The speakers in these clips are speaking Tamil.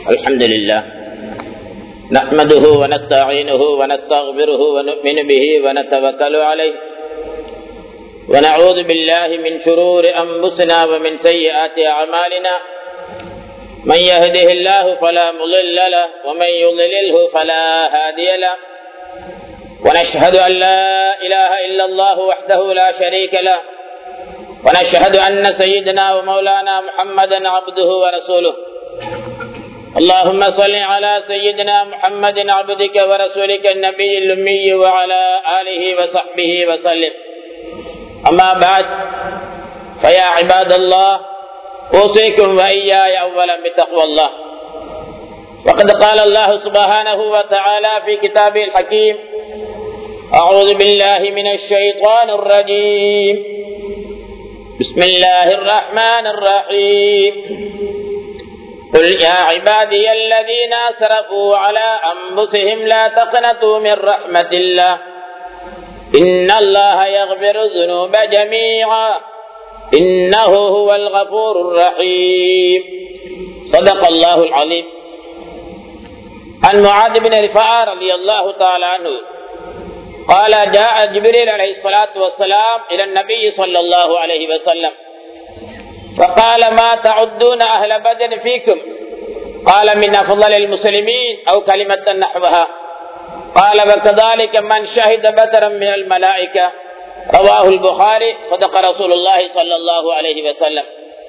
الحمد لله نحمده ونستعينه ونستغفره ونؤمن به ونتوكل عليه ونعوذ بالله من شرور أنفسنا ومن سيئات أعمالنا من يهده الله فلا مضل له ومن يضلله فلا هادي له ونشهد أن لا إله إلا الله وحده لا شريك له ونشهد أن سيدنا ومولانا محمدا عبده ورسوله اللهم صل على سيدنا محمد عبدك ورسولك النبي الأمي وعلى آله وصحبه وسلم أما بعد فيا عباد الله أوصيكم وإياي أولا بتقوى الله وقد قال الله سبحانه وتعالى في كتابه الحكيم أعوذ بالله من الشيطان الرجيم بسم الله الرحمن الرحيم قل يا عبادي الذين أسرفوا على أنفسهم لا تقنطوا من رحمة الله إن الله يغفر الذنوب جميعا إنه هو الغفور الرحيم صدق الله العليم عن معاذ بن رفاعة رضي الله تعالى عنه قال جاء جبريل عليه الصلاة والسلام إلى النبي صلى الله عليه وسلم فقال ما تعدون أهل بدر فيكم قال من أفضل المسلمين أو كلمة نحوها قال وكذلك من شهد بدرا من الملائكة رواه البخاري صدق رسول الله صلى الله عليه وسلم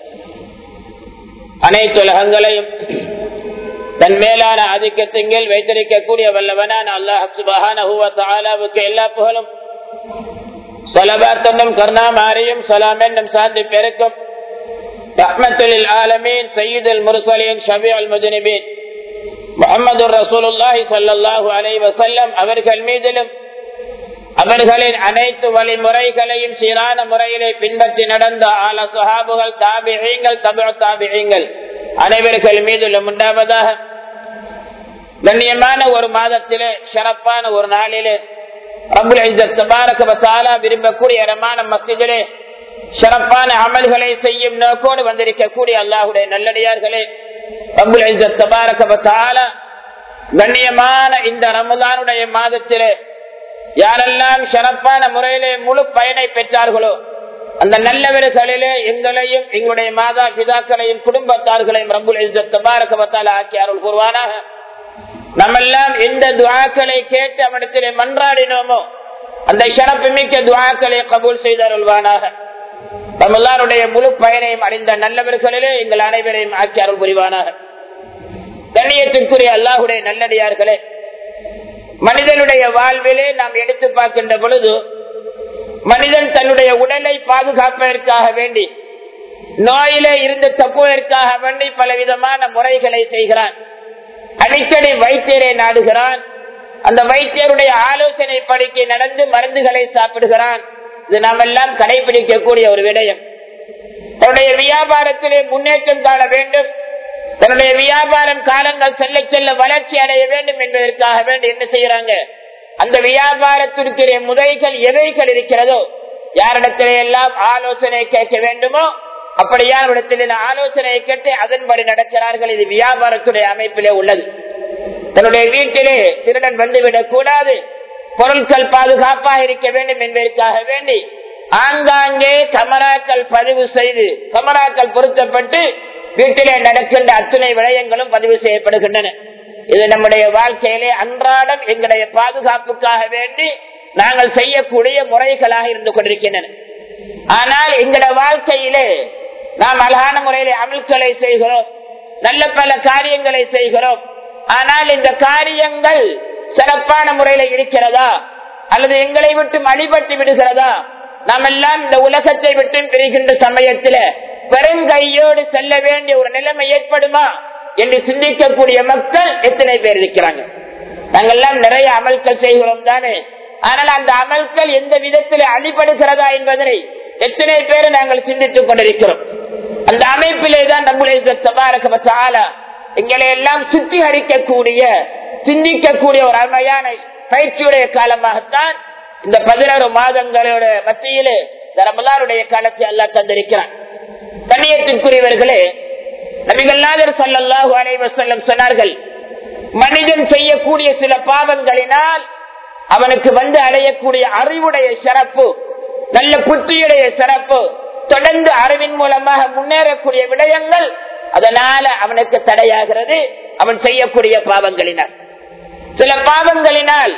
அனைத்து உலகங்களையும் தன் மேலான ஆதிக்கத்தின்கள் வைத்திருக்கக்கூடிய வல்லவனான அல்லாஹ் சுபஹானஹுவத்தாலாவுக்கு எல்லா புகழும் சலபாத்தனும் கருணாமாரியும் சலாம் என்னும் சார்ந்து பெருக்கும் ரஹ்மத்துல் ஆலமீன் சையீதுல் முர்சலீன் ஷபி அல் முஜனிபீன் முகமது ரசூலுல்லாஹி சல்லாஹூ அலை வசல்லம் அவர்கள் மீதிலும் அவர்களின் அனைத்து வழிமுறைகளையும் சீரான முறையிலே பின்பற்றி நடந்த ஆல சுஹாபுகள் தாபிகள் தமிழ் தாபிகள் அனைவர்கள் மீதிலும் உண்டாவதாக கண்ணியமான ஒரு மாதத்திலே சிறப்பான ஒரு நாளிலே விரும்பக்கூடிய இடமான மசிதிலே சிறப்பான அமல்களை செய்யும் நோக்கோடு வந்திருக்கக்கூடிய அல்லாஹுடைய நல்லடியார்களே கண்ணியமான இந்த ரமதானுடைய மாதத்திலே யாரெல்லாம் சிறப்பான முறையிலே முழு பயனை பெற்றார்களோ அந்த நல்லவர்களிலே எங்களையும் எங்களுடைய மாதா பிதாக்களையும் குடும்பத்தார்களையும் ரம்புல் தபாரகவத்தால் ஆக்கி அருள் கூறுவானாக நம்மெல்லாம் எந்த துவாக்களை கேட்டு அவனிடத்திலே மன்றாடினோமோ அந்த சிறப்பு மிக்க துவாக்களை கபூல் செய்து அருள்வானாக நம்மளாருடைய முழு பயனையும் அடைந்த நல்லவர்களிலே எங்கள் அனைவரையும் ஆக்கி அருள் புரிவானாக கண்ணியத்திற்குரிய அல்லாஹுடைய நல்லடியார்களே மனிதனுடைய வாழ்விலே நாம் எடுத்து பார்க்கின்ற பொழுது மனிதன் தன்னுடைய உடலை பாதுகாப்பதற்காக வேண்டி நோயிலே இருந்து தப்புவதற்காக வேண்டி பலவிதமான முறைகளை செய்கிறான் அடிக்கடி வைத்தியரை நாடுகிறான் அந்த வைத்தியருடைய ஆலோசனை படிக்கை நடந்து மருந்துகளை சாப்பிடுகிறான் இது நாம் எல்லாம் கடைபிடிக்கக்கூடிய ஒரு விடயம் தன்னுடைய வியாபாரத்திலே முன்னேற்றம் காண வேண்டும் தன்னுடைய வியாபாரம் காலங்கள் செல்ல செல்ல வளர்ச்சி அடைய வேண்டும் என்பதற்காக வேண்டி என்ன செய்யறாங்க அந்த வியாபாரத்திற்குரிய முறைகள் எவைகள் இருக்கிறதோ யாரிடத்திலே எல்லாம் ஆலோசனை கேட்க வேண்டுமோ அப்படியான இடத்தில் ஆலோசனையை கேட்டு அதன்படி நடக்கிறார்கள் இது வியாபாரத்துடைய அமைப்பிலே உள்ளது தன்னுடைய வீட்டிலே திருடன் வந்துவிடக் கூடாது பொருட்கள் பாதுகாப்பாக இருக்க வேண்டும் என்பதற்காக வேண்டி ஆங்காங்கே கமராக்கள் பதிவு செய்து கமராக்கள் பொருத்தப்பட்டு வீட்டிலே நடக்கின்ற அத்துணை விடயங்களும் பதிவு செய்யப்படுகின்றன இது நம்முடைய வாழ்க்கையிலே அன்றாடம் எங்களுடைய பாதுகாப்புக்காக வேண்டி நாங்கள் செய்யக்கூடிய முறைகளாக இருந்து கொண்டிருக்கின்றன ஆனால் எங்களுடைய வாழ்க்கையிலே நாம் அழகான முறையிலே அமல்களை செய்கிறோம் நல்ல பல காரியங்களை செய்கிறோம் ஆனால் இந்த காரியங்கள் சிறப்பான முறையில இருக்கிறதா அல்லது எங்களை விட்டு அடிபட்டு விடுகிறதா நாம் எல்லாம் இந்த உலகத்தை விட்டு பிரிகின்ற சமயத்தில பெருங்கையோடு செல்ல வேண்டிய ஒரு நிலைமை ஏற்படுமா என்று சிந்திக்கக்கூடிய மக்கள் எத்தனை பேர் இருக்கிறாங்க நாங்கெல்லாம் நிறைய அமல்கள் செய்கிறோம் தானே ஆனால் அந்த அமல்கள் எந்த விதத்தில் அடிபடுகிறதா என்பதனை எத்தனை பேர் நாங்கள் சிந்தித்துக் கொண்டிருக்கிறோம் அந்த அமைப்பிலே தான் நம்முடைய தபாரக எங்களை எல்லாம் சுத்திகரிக்கக்கூடிய சிந்திக்கக்கூடிய ஒரு அருமையான பயிற்சியுடைய காலமாகத்தான் இந்த பதினாறு மாதங்களோட மத்தியிலே இந்த ரமலானுடைய காலத்தை அல்லா தந்திருக்கிறான் கண்ணியத்திற்குரியவர்களே நபிகள்நாதர் சல்லாஹூ அலைவசல்லம் சொன்னார்கள் மனிதன் செய்யக்கூடிய சில பாவங்களினால் அவனுக்கு வந்து அடையக்கூடிய அறிவுடைய சிறப்பு நல்ல புத்தியுடைய சிறப்பு தொடர்ந்து அறிவின் மூலமாக முன்னேறக்கூடிய விடயங்கள் அதனால அவனுக்கு தடையாகிறது அவன் செய்யக்கூடிய பாவங்களினால் சில பாவங்களினால்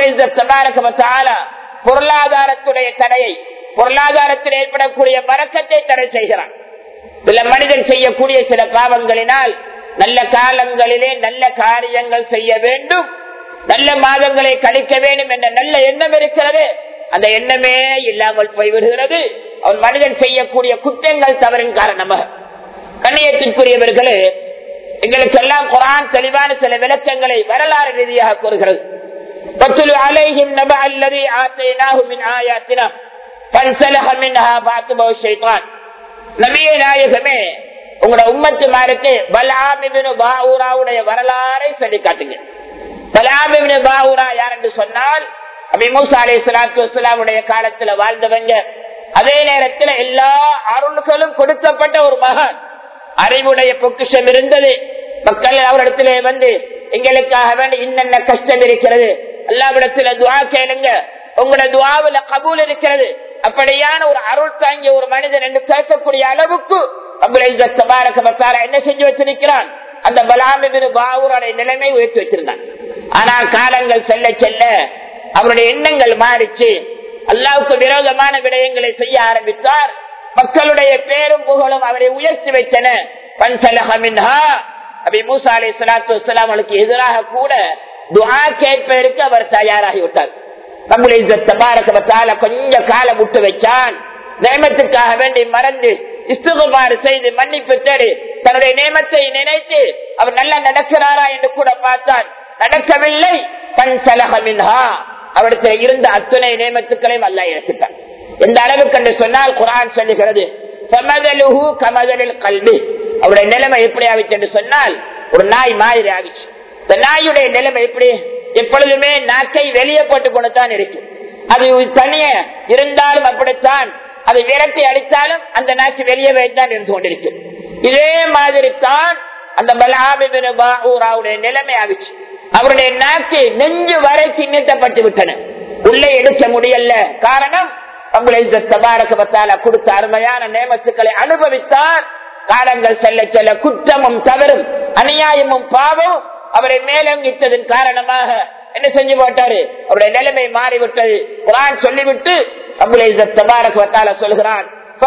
பொருளாதாரத்துடைய தடையை பொருளாதாரத்தில் ஏற்படக்கூடிய வரக்கத்தை தடை செய்கிறான் சில மனிதன் செய்யக்கூடிய சில பாவங்களினால் நல்ல காலங்களிலே நல்ல காரியங்கள் செய்ய வேண்டும் நல்ல மாதங்களை கழிக்க வேண்டும் என்ற நல்ல எண்ணம் இருக்கிறது அந்த எண்ணமே இல்லாமல் போய்விடுகிறது அவன் மனிதன் செய்யக்கூடிய குற்றங்கள் தவறின் காரணமாக கண்ணியத்திற்குரியவர்களே எங்களுக்கு எல்லாம் குரான் தெளிவான சில விளக்கங்களை வரலாறு ரீதியாக கூறுகிறது பத்துலு அலைஹிம் நப அல்லது ஆத்தைனாஹு மின் ஆயாத்தினா பன்சலஹ மின்ஹா பாத்துபவ ஷைத்தான் நபியே நாயகமே உங்களோட உம்மத்து மாருக்கு பலாமிபின் பாவுராவுடைய வரலாறை சொல்லி காட்டுங்க பலாமிபின் பாவுரா யார் என்று சொன்னால் அபி மூசா அலி சலாத்து வலாமுடைய காலத்துல வாழ்ந்தவங்க அதே நேரத்தில் எல்லா அருள்களும் கொடுக்கப்பட்ட ஒரு மகான் அறிவுடைய பொக்கிஷம் இருந்தது மக்கள் அவரிடத்திலே வந்து எங்களுக்காக வேண்டி இன்னென்ன கஷ்டம் இருக்கிறது எல்லாவிடத்துல துவா கேளுங்க உங்களோட துவாவுல கபூல் இருக்கிறது அப்படியான ஒரு அருள் தாங்கிய ஒரு மனிதன் என்று கேட்கக்கூடிய அளவுக்கு என்ன செஞ்சு வச்சிருக்கிறான் அந்த பலாமிபின் பாவூருடைய நிலைமை உயர்த்தி வச்சிருந்தான் ஆனால் காலங்கள் செல்ல செல்ல அவருடைய எண்ணங்கள் மாறிச்சு அல்லாவுக்கு விரோதமான விடயங்களை செய்ய ஆரம்பித்தார் மக்களுடைய பேரும் புகழும் அவரை உயர்த்தி வைத்தன மூசா அலி சலாத்து வலாமலுக்கு எதிராக கூட துவா கேட்பதற்கு அவர் தயாராகிவிட்டார் கொஞ்ச காலம் விட்டு வச்சான் நேமத்துக்காக வேண்டி மறந்து இஸ்துகுமாறு செய்து மன்னிப்பு தேடி தன்னுடைய நேமத்தை நினைத்து அவர் நல்லா நடக்கிறாரா என்று கூட பார்த்தார் நடக்கவில்லை பன் சலகமின்ஹா அவருக்கு இருந்த அத்துணை நியமத்துக்களையும் அல்ல எடுத்துட்டான் எந்த அளவுக்கு என்று சொன்னால் குரான் சொல்லுகிறது கமதலில் கல்வி அவருடைய நிலைமை எப்படி ஆவிச்சு என்று சொன்னால் ஒரு நாய் மாதிரி ஆவிச்சு இந்த நாயுடைய நிலைமை எப்படி எப்பொழுதுமே நாக்கை வெளியே போட்டு கொண்டுதான் இருக்கு அது தனிய இருந்தாலும் அப்படித்தான் அது விரட்டி அடித்தாலும் அந்த நாக்கு வெளியே வைத்தான் இருந்து கொண்டிருக்கும் இதே மாதிரி தான் அந்த பலாபிபின் நிலைமை ஆவிச்சு அவருடைய நாக்கு நெஞ்சு வரை திண்ணட்டப்பட்டு விட்டன உள்ளே எடுக்க முடியல காரணம் கொடுத்த அருமையான நேமத்துக்களை அனுபவித்தார் காலங்கள் செல்ல செல்ல குற்றமும் தவறும் அநியாயமும் பாவம் அவரை மேலங்கிட்டதன் காரணமாக என்ன செஞ்சு போட்டாரு அவருடைய நிலைமை மாறிவிட்டது குரான் சொல்லிவிட்டு அபுலேசத்தால சொல்கிறான்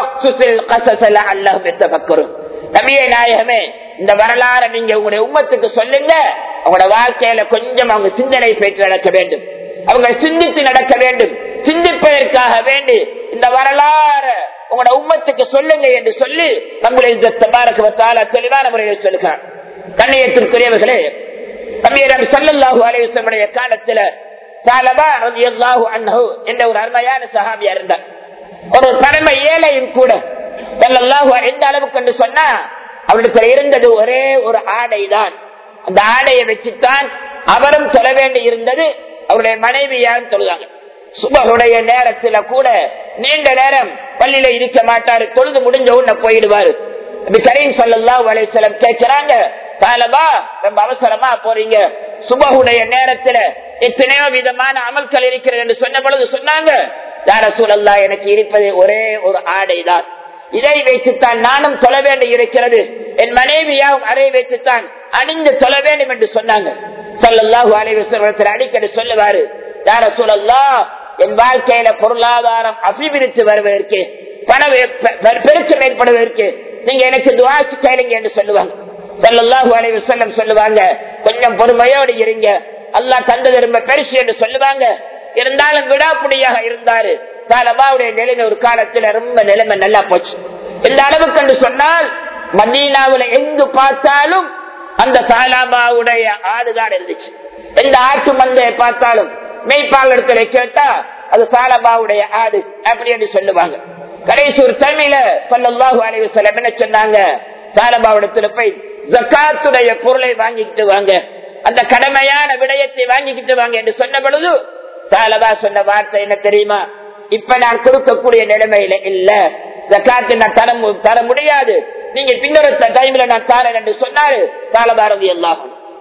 நபிய நாயகமே இந்த வரலாறு நீங்க உங்களுடைய உம்மத்துக்கு சொல்லுங்க அவங்களோட வாழ்க்கையில கொஞ்சம் அவங்க சிந்தனை பெற்று நடக்க வேண்டும் அவங்க சிந்தித்து நடக்க வேண்டும் சிந்திப்பதற்காக வேண்டி இந்த வரலாறு உங்களோட உம்மத்துக்கு சொல்லுங்க என்று சொல்லி நம்முடைய தெளிவான முறையில் சொல்லுகிறார் கண்ணியத்திற்குரியவர்களே நம்பியரம் சல்லல்லாஹு அலைவசமுடைய காலத்துல என்ற ஒரு அருமையான சஹாபியா இருந்தார் ஒரு பரம ஏழையும் கூட சல்லல்லாஹு எந்த அளவுக்கு என்று சொன்னா அவருக்கு இருந்தது ஒரே ஒரு ஆடை தான் அந்த ஆடையை வச்சுத்தான் அவரும் சொல்ல வேண்டி இருந்தது அவருடைய மனைவியாரும் சொல்லுவாங்க சுபகுடைய நேரத்துல கூட நீண்ட நேரம் பள்ளியில இருக்க மாட்டாரு தொழுது முடிஞ்ச உடனே போயிடுவாரு கரீம் சொல்லா வலைசலம் கேட்கிறாங்க காலமா ரொம்ப அவசரமா போறீங்க சுபகுடைய நேரத்துல எத்தனையோ விதமான அமல்கள் இருக்கிறது என்று சொன்ன பொழுது சொன்னாங்க யார சூழல்லா எனக்கு இருப்பது ஒரே ஒரு ஆடை தான் இதை வைத்துத்தான் நானும் சொல்ல வேண்டி இருக்கிறது என் மனைவியாவும் அதை வைத்துத்தான் அணிந்து சொல்ல வேண்டும் என்று சொன்னாங்க சொல்லல்லாஹு அலைவசத்தில் அடிக்கடி சொல்லுவாரு யார சூழல்லா என் வாழ்க்கையில பொருளாதாரம் அபிவிருத்தி வருவதற்கு பண பெருக்கம் ஏற்படுவதற்கு நீங்க எனக்கு துவாசி கேளுங்க என்று சொல்லுவாங்க சொல்லல்லாஹு அலைவசல்லம் சொல்லுவாங்க கொஞ்சம் பொறுமையோடு இருங்க அல்லா தந்தது ரொம்ப பெருசு என்று சொல்லுவாங்க இருந்தாலும் விடாப்புடியாக இருந்தாரு சாலபாவுடைய நிலைமை ஒரு காலத்துல ரொம்ப நிலைமை நல்லா போச்சு இந்த அளவுக்கு என்று சொன்னால் மதீனாவுல எங்கு பார்த்தாலும் அந்த சாலாபாவுடைய ஆடுதான் இருந்துச்சு எந்த ஆட்டு மந்தையை பார்த்தாலும் மெய்ப்பாளர்களை கேட்டா அது சாலபாவுடைய ஆடு அப்படி என்று சொல்லுவாங்க கடைசி ஒரு தமிழ சொல்லல்லாஹு அலைவு சொல்ல என்ன சொன்னாங்க சாலபாவிடத்துல போய் ஜக்காத்துடைய பொருளை வாங்கிக்கிட்டு வாங்க அந்த கடமையான விடயத்தை வாங்கிக்கிட்டு வாங்க என்று சொன்ன பொழுது சாலபா சொன்ன வார்த்தை என்ன தெரியுமா இப்ப நான் கொடுக்கக்கூடிய நிலைமையில இல்ல ஜக்காத்து நான் தர தர முடியாது நீங்க பின்னொரு டைம்ல நான் தாரேன் என்று சொன்னாரு காலபாரதி எல்லாம்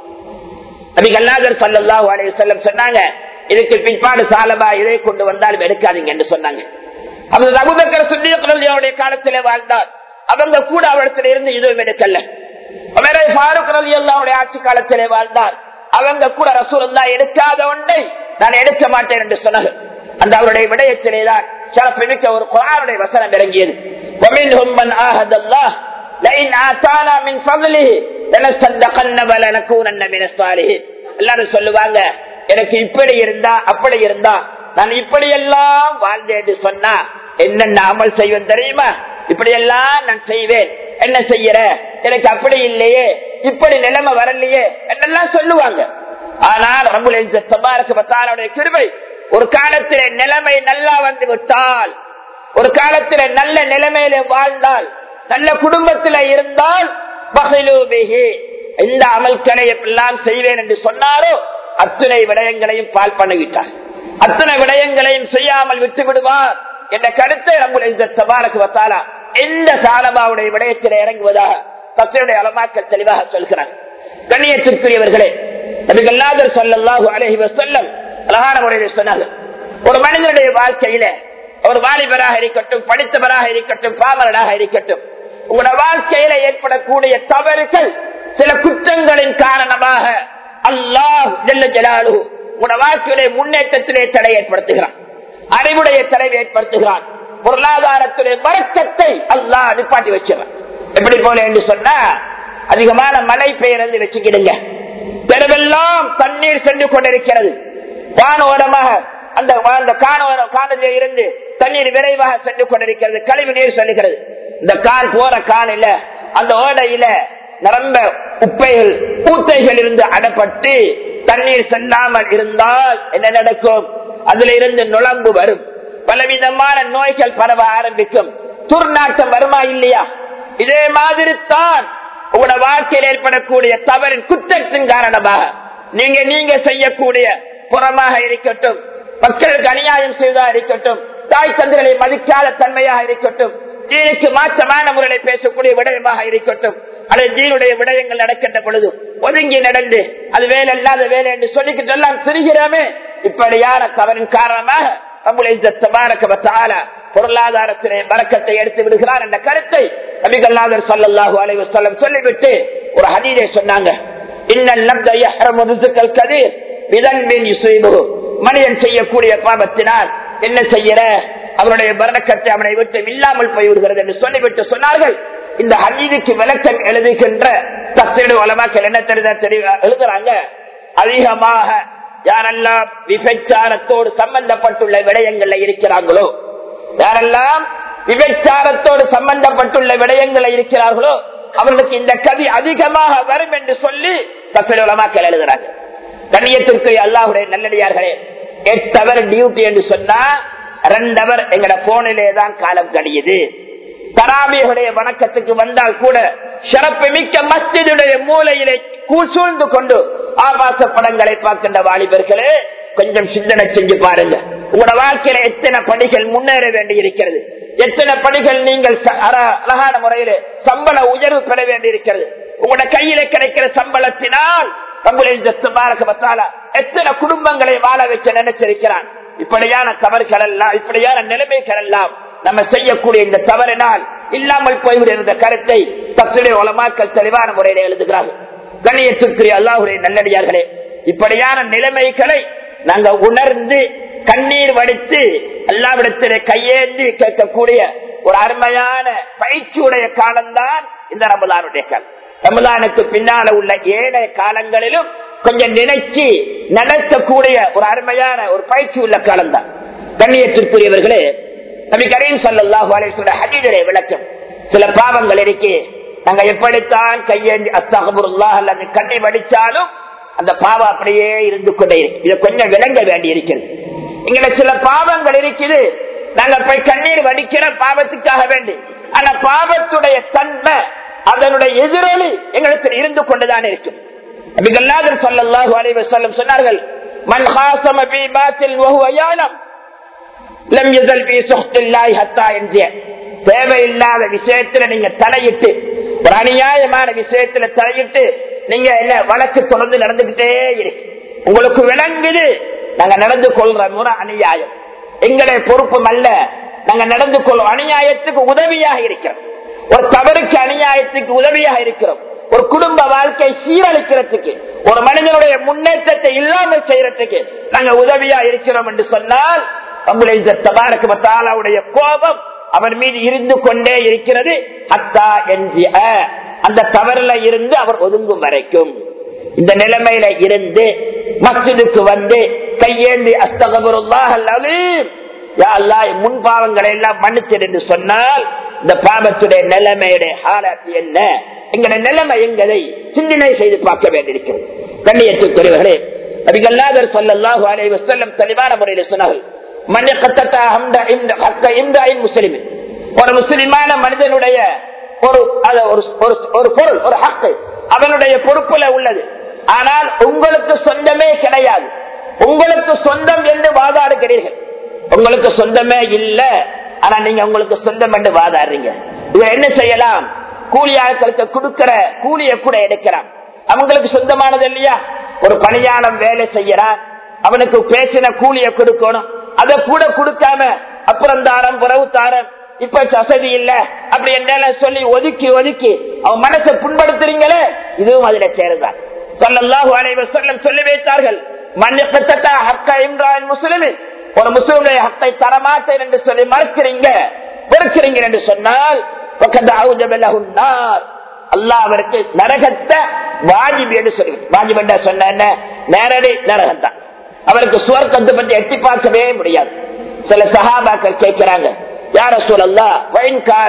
நபிகள் அல்லாதர் சல்லல்லாஹு அலைஹி வஸல்லம் சொன்னாங்க இதுக்கு பிற்பாடு சாலபா இதை கொண்டு வந்தாலும் எடுக்காதீங்க என்று சொன்னாங்க அப்போது அபுபக்கர் சுத்தியுடைய காலத்திலே வாழ்ந்தார் அவங்க கூட அவரிடத்தில் இருந்து இதுவும் எடுக்கல உமரே ஃபாரூக் ரலியல்லாஹுடைய ஆட்சி காலத்திலே வாழ்ந்தார் அவங்க கூட ரசூலுல்லா எடுக்காத ஒன்றை நான் எடுக்க மாட்டேன் என்று சொன்னாங்க அந்த அவருடைய விடயத்திலேதான் சிறப்புமிக்க ஒரு குரானுடைய வசனம் இறங்கியது وَمِنْهُمْ مَنْ عَاهَدَ اللَّهَ لَئِنْ آتَانَا مِنْ فَضْلِهِ لَنَصَّدَّقَنَّ وَلَنَكُونَنَّ مِنَ الصَّالِحِينَ எல்லாரும் சொல்லுவாங்க எனக்கு இப்படி இருந்தா அப்படி இருந்தா நான் இப்படி எல்லாம் வாழ்ந்தேன் சொன்னா என்னென்ன அமல் செய்வேன் தெரியுமா இப்படி எல்லாம் நான் செய்வேன் என்ன செய்யற எனக்கு அப்படி இல்லையே இப்படி நிலைமை வரலையே என்னெல்லாம் சொல்லுவாங்க ஆனால் ரம்புல் தபாரக்கு கிருபை ஒரு காலத்திலே நிலைமை நல்லா வந்து விட்டால் ஒரு காலத்தில நல்ல நிலைமையில வாழ்ந்தால் நல்ல குடும்பத்தில இருந்தால் பகலூபிகி இந்த அமல்களை எல்லாம் செய்வேன் என்று சொன்னாரோ அத்தனை விடயங்களையும் பால் பண்ணிவிட்டார் அத்தனை விடயங்களையும் செய்யாமல் விட்டு விடுவார் என்ற கருத்தை ரம்புல் வத்தாலா எந்த சாலபாவுடைய விடயத்தில் இறங்குவதாக தத்தையுடைய அலமாக்கள் தெளிவாக சொல்கிறார் கண்ணியத்திற்குரியவர்களே நபிகல்லாதர் சொல்லல்லாஹு அலஹி வசல்லம் அழகான முறையில் சொன்னார்கள் ஒரு மனிதனுடைய வாழ்க்கையில ஒரு வாலிபராக இருக்கட்டும் படித்தவராக இருக்கட்டும் பாமரனாக இருக்கட்டும் உங்களோட வாழ்க்கையில ஏற்படக்கூடிய தவறுகள் சில குற்றங்களின் காரணமாக அல்லாஹ் ஜெல்ல ஜலாலு உங்களோட வாழ்க்கையிலே முன்னேற்றத்திலே தடை ஏற்படுத்துகிறான் அறிவுடைய தடை ஏற்படுத்துகிறான் பொருளாதாரத்துடைய வழக்கத்தை அல்லாஹ் நிப்பாட்டி வச்சிடறான் எப்படி போல என்று சொன்னா அதிகமான மழை பெய்யறது வச்சுக்கிடுங்க தெருவெல்லாம் தண்ணீர் சென்று கொண்டிருக்கிறது வானோரமாக அந்த அந்த காணோரம் காணல இருந்து தண்ணீர் விரைவாக சென்று கொண்டிருக்கிறது கழிவு நீர் செல்லுகிறது இந்த கால் போற காலில அந்த ஓடையில நிரம்ப உப்பைகள் பூத்தைகள் இருந்து அடப்பட்டு தண்ணீர் செல்லாமல் இருந்தால் என்ன நடக்கும் அதுல இருந்து நுழம்பு வரும் பலவிதமான நோய்கள் பரவ ஆரம்பிக்கும் துர்நாட்டம் வருமா இல்லையா இதே மாதிரி தான் உங்களோட வாழ்க்கையில் ஏற்படக்கூடிய தவறின் குற்றத்தின் காரணமாக நீங்க நீங்க செய்யக்கூடிய புறமாக இருக்கட்டும் மக்களுக்கு அநியாயம் செய்வதாக இருக்கட்டும் தாய் தந்தைகளை மதிக்காத தன்மையாக இருக்கட்டும் தீனுக்கு மாற்றமான முறையில் பேசக்கூடிய விடயமாக இருக்கட்டும் அல்லது தீனுடைய விடயங்கள் நடக்கின்ற பொழுது ஒதுங்கி நடந்து அது வேலை இல்லாத வேலை என்று சொல்லிக்கிட்டு எல்லாம் திரிகிறோமே இப்படியான தவறின் காரணமாக பொருளாதாரத்திலே வரக்கத்தை எடுத்து விடுகிறார் என்ற கருத்தை நபிகல்லாதர் சொல்லல்லாஹு அலைவு சொல்லம் சொல்லிவிட்டு ஒரு ஹதீரை சொன்னாங்க கதீர் மனிதன் செய்யக்கூடிய பாபத்தினால் என்ன செய்யற அவருடைய பரணக்கத்தை அவனை விட்டு இல்லாமல் போய்விடுகிறது என்று சொல்லிவிட்டு சொன்னார்கள் இந்த ஹதீதுக்கு விளக்கம் எழுதுகின்ற தஸ்தீடு வளமாக்கள் என்ன தெரியுதா எழுதுறாங்க அதிகமாக யாரெல்லாம் விபச்சாரத்தோடு சம்பந்தப்பட்டுள்ள விடயங்கள்ல இருக்கிறார்களோ யாரெல்லாம் விபச்சாரத்தோடு சம்பந்தப்பட்டுள்ள விடயங்களை இருக்கிறார்களோ அவர்களுக்கு இந்த கதி அதிகமாக வரும் என்று சொல்லி தசலமாக்கள் எழுதுறாங்க கண்ணியத்திற்கு அல்லாஹுடைய நல்லடியார்களே எட்டு அவர் டியூட்டி என்று சொன்னா ரெண்டு அவர் எங்கட போனிலே தான் காலம் கழியுது தராபியுடைய வணக்கத்துக்கு வந்தால் கூட சிறப்பு மிக்க மஸ்ஜிதுடைய மூலையிலே சூழ்ந்து கொண்டு ஆபாச படங்களை பார்க்கின்ற வாலிபர்களே கொஞ்சம் சிந்தனை செஞ்சு பாருங்க உங்களோட வாழ்க்கையில எத்தனை படிகள் முன்னேற வேண்டி இருக்கிறது எத்தனை படிகள் நீங்கள் அழகான முறையில சம்பள உயர்வு பெற வேண்டி இருக்கிறது உங்களோட கையில கிடைக்கிற சம்பளத்தினால் எத்தனை குடும்பங்களை வாழ வைக்க நினைச்சிருக்கிறான் இப்படியான தவறுகள் எல்லாம் இப்படியான நிலைமைகள் எல்லாம் நம்ம செய்யக்கூடிய இந்த தவறினால் இல்லாமல் போய்விடுகிற கருத்தை தத்துடைய உலமாக்கள் தெளிவான முறையில எழுதுகிறார்கள் கண்ணியத்திற்குரிய அல்லாஹுடைய நல்லடியார்களே இப்படியான நிலைமைகளை நாங்க உணர்ந்து கண்ணீர் வடித்து எல்லாவிடத்திலே கையேந்தி கேட்கக்கூடிய ஒரு அருமையான பயிற்சியுடைய காலம்தான் இந்த ரமலானுடைய காலம் ரமலானுக்கு பின்னால உள்ள ஏனைய காலங்களிலும் கொஞ்சம் நினைச்சு நடத்தக்கூடிய ஒரு அருமையான ஒரு பயிற்சி உள்ள காலம்தான் கண்ணியத்திற்குரியவர்களே நபி கரீம் சல்லாஹு அலேஸ்வர ஹஜீதரை விளக்கம் சில பாவங்கள் இருக்கு நாங்க எப்படித்தான் கையேந்தி அஸ்தகபுருல்லா அல்லது கண்ணி வடிச்சாலும் அந்த பாவம் அப்படியே இருந்து கொண்டே இருக்கு இதை கொஞ்சம் விளங்க வேண்டி இருக்கிறது இங்க சில பாவங்கள் இருக்குது நாங்க போய் கண்ணீர் வடிக்கிற பாவத்துக்காக வேண்டி ஆனா பாவத்துடைய தன்மை அதனுடைய எதிரொலி எங்களுக்கு இருந்து கொண்டுதான் இருக்கும் நபிகல்லாதர் சொல்லல்லாஹு அலைஹி வஸல்லம் சொன்னார்கள் மன் ஹாசம பி பாத்தில் வஹுவ யாலம் லம் யஸல் பி சுஹ்தில்லாஹி ஹத்தா யன்ஜிய தேவையில்லாத விஷயத்துல நீங்க தலையிட்டு ஒரு அநியாயமான விஷயத்துல தலையிட்டு நீங்க என்ன வழக்கு தொடர்ந்து நடந்துகிட்டே இருக்கு உங்களுக்கு விளங்குது நாங்க நடந்து கொள்ற முறை அநியாயம் எங்களுடைய பொறுப்பும் அல்ல நாங்க நடந்து கொள்ளும் அநியாயத்துக்கு உதவியாக இருக்கிறோம் ஒரு தவறுக்கு அநியாயத்துக்கு உதவியாக இருக்கிறோம் ஒரு குடும்ப வாழ்க்கை சீரழிக்கிறதுக்கு ஒரு மனிதனுடைய முன்னேற்றத்தை இல்லாமல் செய்யறதுக்கு நாங்க உதவியா இருக்கிறோம் என்று சொன்னால் நம்முடைய கோபம் அவன் மீது இருந்து கொண்டே இருக்கிறது அத்தா என்ஜிய அந்த தவறுல இருந்து அவர் ஒதுங்கும் வரைக்கும் இந்த நிலைமையில இருந்து மஸ்ஜிதுக்கு வந்து கையேந்தி அஸ்தகபுருல்லாஹ் முன் பாவங்களை எல்லாம் மன்னிச்சது என்று சொன்னால் இந்த பாவத்துடைய நிலைமையுடைய ஹாலாத்து என்ன எங்களுடைய நிலைமை எங்களை சிந்தனை செய்து பார்க்க வேண்டியிருக்கிறது கண்ணியத்துக்குரியவர்களே நபிகல்லாதர் சொல்லல்லாஹு அலைஹி வஸல்லம் தெளிவான முறையில் சொன்னார்கள் மன்ன கத்தத்தா ஹம்த இம்த ஹக்க இம்தாயின் முஸ்லிமின் ஒரு முஸ்லிமான மனிதனுடைய ஒரு அது ஒரு ஒரு- ஒரு பொருள் ஒரு ஹக்கு அவனுடைய பொறுப்புல உள்ளது ஆனால் உங்களுக்கு சொந்தமே கிடையாது உங்களுக்கு சொந்தம் என்று வாதாடுகிறீர்கள் உங்களுக்கு சொந்தமே இல்ல ஆனா நீங்க உங்களுக்கு சொந்தம் என்று வாதாடுறீங்க இதை என்ன செய்யலாம் கூலி ஆட்களுக்கு கொடுக்கிற கூலியை கூட எடுக்கலாம் அவங்களுக்கு சொந்தமானது இல்லையா ஒரு பணியாளம் வேலை செய்யறான் அவனுக்கு பேசின கூலியை கொடுக்கணும் அதை கூட கொடுக்காம அப்புறம் தாரம் புறவு தாரம் இப்ப வசதி இல்ல அப்படி என்ன சொல்லி ஒதுக்கி ஒதுக்கி அவன் மனசை புண்படுத்துறீங்களே இதுவும் அதுல சேருதான் சொல்லல்லாஹு அலைஹி வஸல்லம் சொல்லி வைத்தார்கள் மன்னிப்பத்தட்ட ஹக்க இம்ரான் முஸ்லிமின் ஒரு முஸ்லிமுடைய ஹக்கை தரமாட்டேன் என்று சொல்லி மறுக்கிறீங்க வெறுக்கிறீங்க என்று சொன்னால் وَقَدْ أَوْجَبَ لَهُ النَّارَ அல்லாஹ் அவருக்கு நரகத்தை வாஜிப் என்று சொல்லி வாஜிப் என்ற சொன்ன என்ன? நேரடி நரகம் தான் அவருக்கு சுவர்க்கத்தை பற்றி எட்டி பார்க்கவே முடியாது சில சஹாபாக்கள் கேட்கிறாங்க யார சொல்லல்லா வயன்கான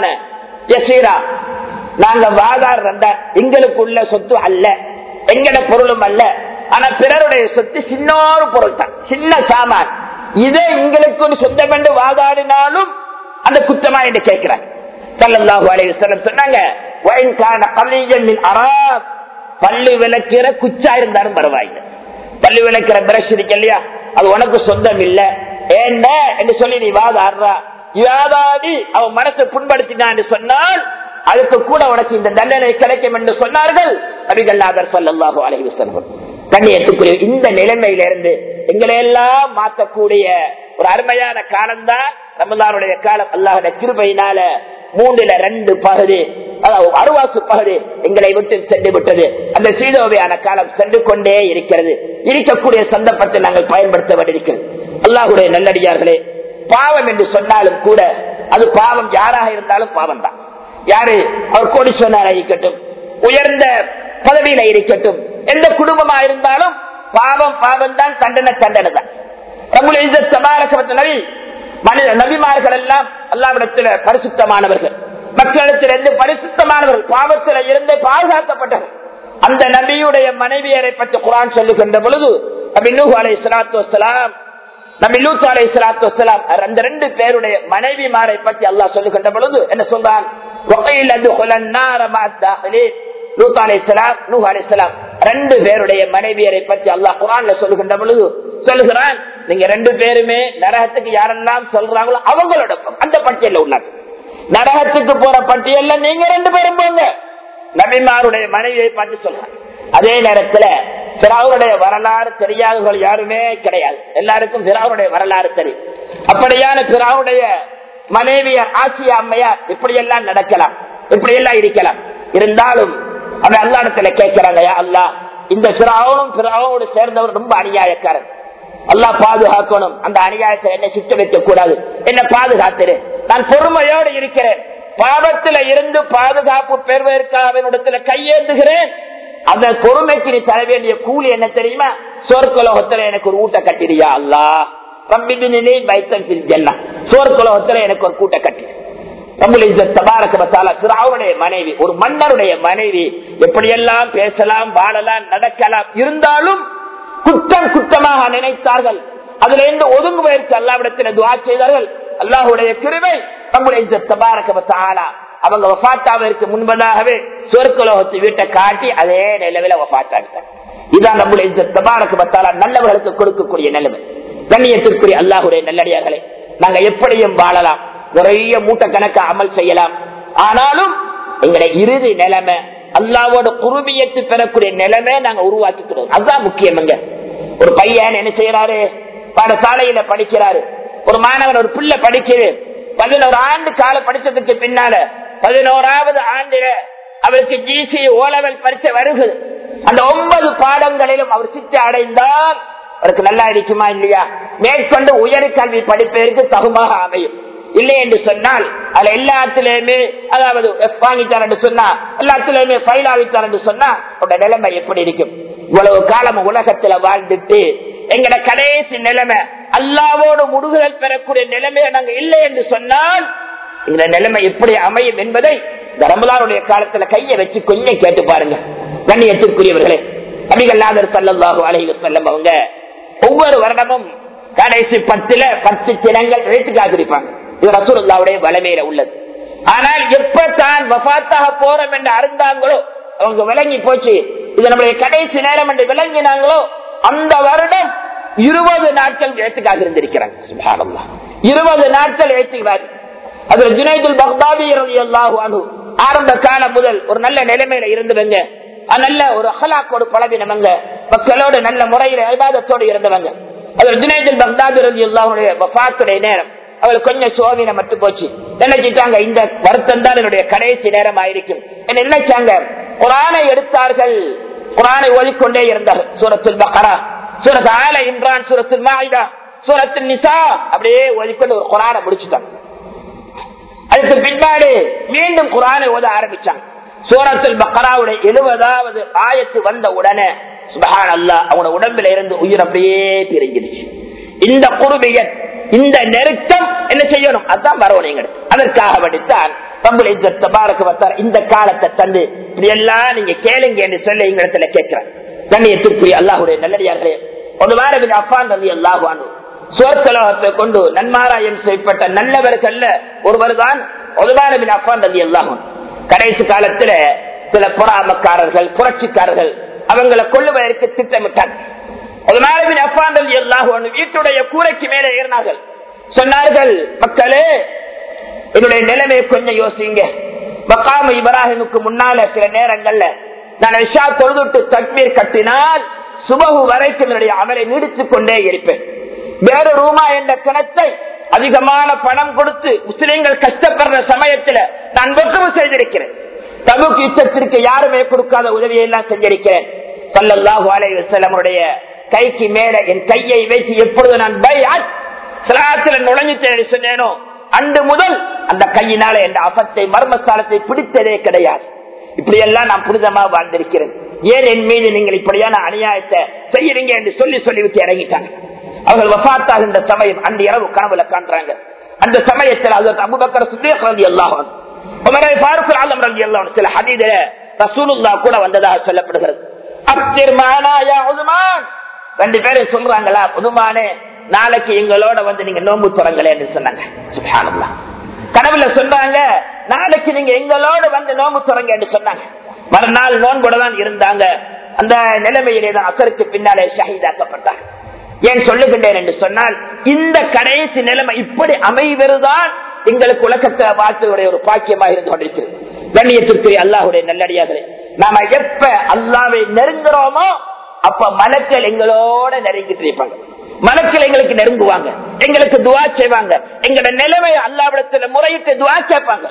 யசீரா நாங்க வாதாடுறத எங்களுக்கு உள்ள சொத்து அல்ல எங்கட பொருளும் அல்ல ஆனா பிறருடைய சொத்து சின்ன ஒரு பொருள் தான் சின்ன சாமான் இதே எங்களுக்கு ஒரு சொந்தம் என்று வாதாடினாலும் அந்த குத்தமா என்று கேட்கிறாங்க சல்லல்லாஹு அலைஹி வஸல்லம் சொன்னாங்க வயன் கான கலியன் மின் அராப் பள்ளி விளக்கிற குச்சா இருந்தாலும் பரவாயில்லை பள்ளி விளக்கிற பிரஷ் இருக்கு இல்லையா அது உனக்கு சொந்தம் இல்ல ஏண்ட என்று சொல்லி நீ வாதாடுறா வியாதாடி அவன் மனசை புண்படுத்தினான் என்று சொன்னால் அதுக்கு கூட உனக்கு இந்த தண்டனை கிடைக்கும் என்று சொன்னார்கள் நபிகள்நாதர் சொல்லல்லாஹு அலைஹி வஸல்லம் கண்ணியத்துக்குரிய இந்த நிலைமையிலிருந்து எங்களை எல்லாம் மாற்றக்கூடிய ஒரு அருமையான காலம்தான் ரமலானுடைய காலம் அல்லாஹுடைய கிருபையினால மூன்றுல ரெண்டு பகுதி அதாவது அருவாசு பகுதி எங்களை விட்டு சென்று விட்டது அந்த சீதோவையான காலம் சென்று கொண்டே இருக்கிறது இருக்கக்கூடிய சந்தர்ப்பத்தை நாங்கள் பயன்படுத்த வேண்டியிருக்கிறது அல்லாஹுடைய நல்லடியார்களே பாவம் என்று சொன்னாலும் கூட அது பாவம் யாராக இருந்தாலும் பாவம் தான் யாரு அவர் கோடீஸ்வரனாக இருக்கட்டும் உயர்ந்த பதவியில இருக்கட்டும் எந்த குடும்பமா இருந்தாலும் பாவம் பாவம் தான் தண்டனை தண்டனை தான் நம்முடைய இந்த சபாரகமத்த நபி மனித நபிமார்கள் எல்லாம் அல்லாவிடத்தில் பரிசுத்தமானவர்கள் மக்களிடத்திலிருந்து பரிசுத்தமானவர்கள் பாவத்தில் இருந்து பாதுகாக்கப்பட்டவர்கள் அந்த நபியுடைய மனைவியரை பற்றி குரான் சொல்லுகின்ற பொழுது நபி நூஹ் அலை சலாத்து வசலாம் நபி லூத் அலை சலாத்து வசலாம் அந்த ரெண்டு பேருடைய மனைவிமாரை பற்றி அல்லாஹ் சொல்லுகின்ற பொழுது என்ன சொல்றான் وَقِيلَ ادْخُلَا النَّارَ مَعَ الدَّاخِلِينَ லூத் அலைஹிஸ்ஸலாம் நூஹ் அலைஹிஸ்ஸலாம் ரெண்டு பேருடைய மனைவியரை பற்றி அல்லாஹ் குர்ஆன்ல சொல்லுகின்ற பொழுது சொல்லுகிறான் நீங்க ரெண்டு பேருமே நரகத்துக்கு யாரெல்லாம் சொல்றாங்களோ அவங்களோட பக்கம், அந்த பட்டியல்ல உள்ளாங்க நரகத்துக்கு போற பட்டியல்ல நீங்க ரெண்டு பேரும் போங்க நபிமாருடைய மனைவியை பார்த்து சொல்றாங்க அதே நேரத்துல பிறாவுடைய வரலாறு தெரியாதவர்கள் யாருமே கிடையாது எல்லாருக்கும் பிறாவுடைய வரலாறு தெரியும் அப்படியான பிறாவுடைய மனைவியர் ஆசிய அம்மையார் இப்படியெல்லாம் நடக்கலாம் இப்படியெல்லாம் இருக்கலாம் இருந்தாலும் அவன் அல்லாடத்துல கேட்கிறாங்க யா அல்லாஹ் இந்த பிறாவும் பிறாவோடு சேர்ந்தவர் ரொம்ப அநியாயக்காரன் அல்லாஹ் பாதுகாக்கணும் அந்த அநியாயத்தை என்ன சித்த வைக்க கூடாது என்ன பாதுகாத்துரு நான் பொறுமையோடு இருக்கிறேன் பாவத்துல இருந்து பாதுகாப்பு பெறுவதற்காக அவனிடத்துல கையேந்துகிறேன் அந்த பொறுமைக்கு நீ தர வேண்டிய கூலி என்ன தெரியுமா சொற்கலோகத்துல எனக்கு ஒரு ஊட்ட கட்டிரியா அல்லா ரம்பிபினே வைத்தன் ஜெல்லா சோர்குலோகத்துல எனக்கு ஒரு கூட்ட கட்டி அவருடைய மனைவி ஒரு மன்னருடைய மனைவி எப்படியெல்லாம் பேசலாம் வாழலாம் நடக்கலாம் இருந்தாலும் குற்றம் குற்றமாக நினைத்தார்கள் அதுல இருந்து ஒதுங்குவதற்கு அல்லாவிடத்தில் துவா செய்தார்கள் அல்லாஹுடைய கிருவை நம்முடைய தபாரகமத்தாலா அவங்க வஃத்தாவதற்கு முன்பதாகவே சொர்க்கலோகத்தை வீட்டை காட்டி அதே நிலவில வஃத்தாவிட்டார் இதான் நம்முடைய தபாரகமத்தாலா நல்லவர்களுக்கு கொடுக்கக்கூடிய நிலைமை கண்ணியத்திற்குரிய அல்லாஹுடைய நல்லடியார்களே நாங்க எப்படியும் வாழலாம் நிறைய மூட்டை கணக்க அமல் செய்யலாம் ஆனாலும் எங்களுடைய இறுதி நிலைமை அல்லாவோட குருபியத்து பெறக்கூடிய நிலைமை நாங்க உருவாக்கிக்கிறோம் அதுதான் முக்கியமங்க ஒரு பையன் என்ன செய்யறாரு பாடசாலையில படிக்கிறாரு ஒரு மாணவன் ஒரு பிள்ளை படிக்குது பதினோரு ஆண்டு கால படிச்சதுக்கு பின்னால பதினோராவது ஆண்டுல அவருக்கு ஜிசி ஓலவல் பரிசை வருகுது அந்த ஒன்பது பாடங்களிலும் அவர் சித்தி அடைந்தால் அவருக்கு நல்லா இருக்குமா இல்லையா மேற்கொண்டு உயர் கல்வி படிப்பதற்கு தகுமாக அமையும் இல்லை என்று சொன்னால் அதுல எல்லாத்திலுமே அதாவது F வாங்கிட்டார் என்று சொன்னா எல்லாத்திலுமே ஃபைல் ஆகிட்டார் என்று சொன்னா அவருடைய நிலைமை எப்படி இருக்கும் இவ்வளவு காலம் உலகத்துல வாழ்ந்துட்டு எங்கட கடைசி நிலைமை அல்லாவோடு முடுகுதல் பெறக்கூடிய நிலைமையை நாங்க இல்லை என்று சொன்னால் இந்த நிலைமை எப்படி அமையும் என்பதை இந்த ரமலானுடைய காலத்துல கையை வச்சு கொஞ்சம் கேட்டு பாருங்க கண்ணியத்திற்குரியவர்களே நபிகள்நாதர் சல்லல்லாஹு அலைஹி வஸல்லம் அவங்க ஒவ்வொரு வருடமும் கடைசி பத்துல பத்து தினங்கள் எழுத்துக்காக இருப்பாங்க இது ரசூலுல்லாவுடைய வளமையில உள்ளது ஆனால் எப்ப தான் வபாத்தாக போறோம் என்று அறிந்தாங்களோ அவங்க விளங்கி போச்சு இது நம்முடைய கடைசி நேரம் என்று விளங்கினாங்களோ அந்த வருடம் இருபது நாட்கள் எழுத்துக்காக இருந்திருக்கிறாங்க சுப்ஹானல்லாஹ். இருபது நாட்கள் எழுத்துக்கிறார் அதுல ஜுனைதுல் பக்தாதி ரலியல்லாஹு அன்ஹு ஆரம்ப காலம் முதல் ஒரு நல்ல நிலைமையில இருந்தவங்க அஹ் நல்ல ஒரு அகலாக்கோடு பழவினவங்க மக்களோடு நல்ல முறையில ஐபாதத்தோடு இருந்தவங்க அதுல ஜுனைதுல் பக்தாதி ரலியல்லாஹுடைய வஃபாத்துடைய நேரம் அவளுக்கு கொஞ்சம் சோதனை மட்டும் போச்சு நினைச்சிட்டாங்க இந்த வருத்தம் தான் என்னுடைய கடைசி நேரம் ஆயிருக்கும் என்ன நினைச்சாங்க குரானை எடுத்தார்கள் குரானை ஓதிக்கொண்டே இருந்தார்கள் சூரத்துல் பக்கரா சூரத் ஆல இம்ரான் சூரத்துல் மாயிதா சூரத்துல் நிசா அப்படியே ஓதிக்கொண்டு ஒரு குரானை முடிச்சுட்டாங்க அதுக்கு பின்னாடி மீண்டும் குரானை ஓத ஆரம்பிச்சாங்க சூரத்துல் பக்கராவுடைய எழுபதாவது ஆயத்து வந்த உடனே சுபஹான் அல்லா அவங்க உடம்புல இருந்து உயிர் அப்படியே பிரிஞ்சிடுச்சு இந்த குருபியன் இந்த நெருக்கம் என்ன செய்யணும் அதான் வரணும் எங்களுக்கு அதற்காக படித்தான் ரப்புல் இஸ்ஸத் தபாரக வ தஆலா இந்த காலத்தை தந்து இப்படி எல்லாம் நீங்க கேளுங்க என்று சொல்லி எங்களிடத்துல கேட்கிறேன் கண்ணியத்திற்குரிய அல்லாஹுடைய நல்லடியார்களே ஒரு வாரம் அஃபான் ரவி அல்லாஹானு சோர்கலத்தை கொண்டு நன்மாராயம் செய்யப்பட்ட நல்லவர்கள்ல ஒருவர் தான் ஒதுவாரபின் அஃபான் ரவி அல்லாஹன் கடைசி காலத்துல சில புறாமக்காரர்கள் புரட்சிக்காரர்கள் அவங்களை கொள்ளுவதற்கு திட்டமிட்டார் ஒதுவாரபின் அஃபான் ரவி அல்லாஹன் வீட்டுடைய கூரைக்கு மேலே ஏறினார்கள் சொன்னார்கள் மக்களே என்னுடைய நிலைமையை கொஞ்சம் யோசிங்க மக்காம இப்ராஹிமுக்கு முன்னால சில நேரங்கள்ல நான் விஷா தொழுதுட்டு தக்மீர் கட்டினால் சுபகு வரைக்கும் என்னுடைய அமலை நீடித்துக் கொண்டே இருப்பேன் வேறு ரூமா என்ற கிணத்தை அதிகமான பணம் கொடுத்து முஸ்லிம்கள் கஷ்டப்படுற சமயத்துல நான் வெற்றவு செய்திருக்கிறேன் தபுக்கு யுத்தத்திற்கு யாருமே கொடுக்காத உதவியை எல்லாம் செஞ்சிருக்கிறேன் சல்லல்லாஹு அலைஹி வஸல்லமுடைய கைக்கு மேல என் கையை வைத்து எப்பொழுது நான் பையாத் சிலாத்துல நுழைஞ்சிட்டேன் சொன்னேனோ அன்று முதல் அந்த கையினால என்ற அபத்தை மர்மஸ்தானத்தை பிடித்ததே கிடையாது இப்படி எல்லாம் நான் புனிதமா வாழ்ந்திருக்கிறேன் ஏன் என் மீது நீங்கள் இப்படியான அநியாயத்தை செய்யறீங்க என்று சொல்லி சொல்லிவிட்டு இறங்கிட்டாங்க அவர்கள் வசாத்தாகின்ற சமயம் அந்த இரவு கனவுல காண்றாங்க அந்த சமயத்தில் அதற்கு அபுபக்கர் சுத்தேக் ரதி அல்லாஹன் உமரை ஃபாரூக் ஆலம் ரதி அல்லாஹன் சில ஹதீதில ரசூலுல்லா கூட வந்ததாக சொல்லப்படுகிறது அப்திர் மானாயா உதுமான் ரெண்டு பேரும் சொல்றாங்களா உதுமானே நாளைக்கு எங்களோட வந்து நீங்க நோம்பு தொடங்கல என்று சொன்னாங்க சுப்ஹானல்லாஹ் கனவுல சொன்னாங்க நாளைக்கு நீங்க எங்களோட வந்து நோம்பு தொடங்க என்று சொன்னாங்க மறுநாள் நோன்புட தான் இருந்தாங்க அந்த நிலைமையிலே தான் அசருக்கு பின்னாலே ஷஹீதாக்கப்பட்டாங்க ஏன் சொல்லுகின்றேன் என்று சொன்னால் இந்த கடைசி நிலைமை இப்படி அமைவதுதான் எங்களுக்கு உலகத்தை வாழ்த்துடைய ஒரு பாக்கியமாக இருந்து கொண்டிருக்கிறது கண்ணியத்திற்குரிய அல்லாஹுடைய நல்லடியார்களே நாம எப்ப அல்லாவை நெருங்குறோமோ அப்ப மலக்கள் எங்களோட நெருங்கிட்டு இருப்பாங்க மலக்கள் எங்களுக்கு நெருங்குவாங்க எங்களுக்கு துவா செய்வாங்க எங்களோட நிலைமை அல்லாவிடத்துல முறையிட்டு துவா கேட்பாங்க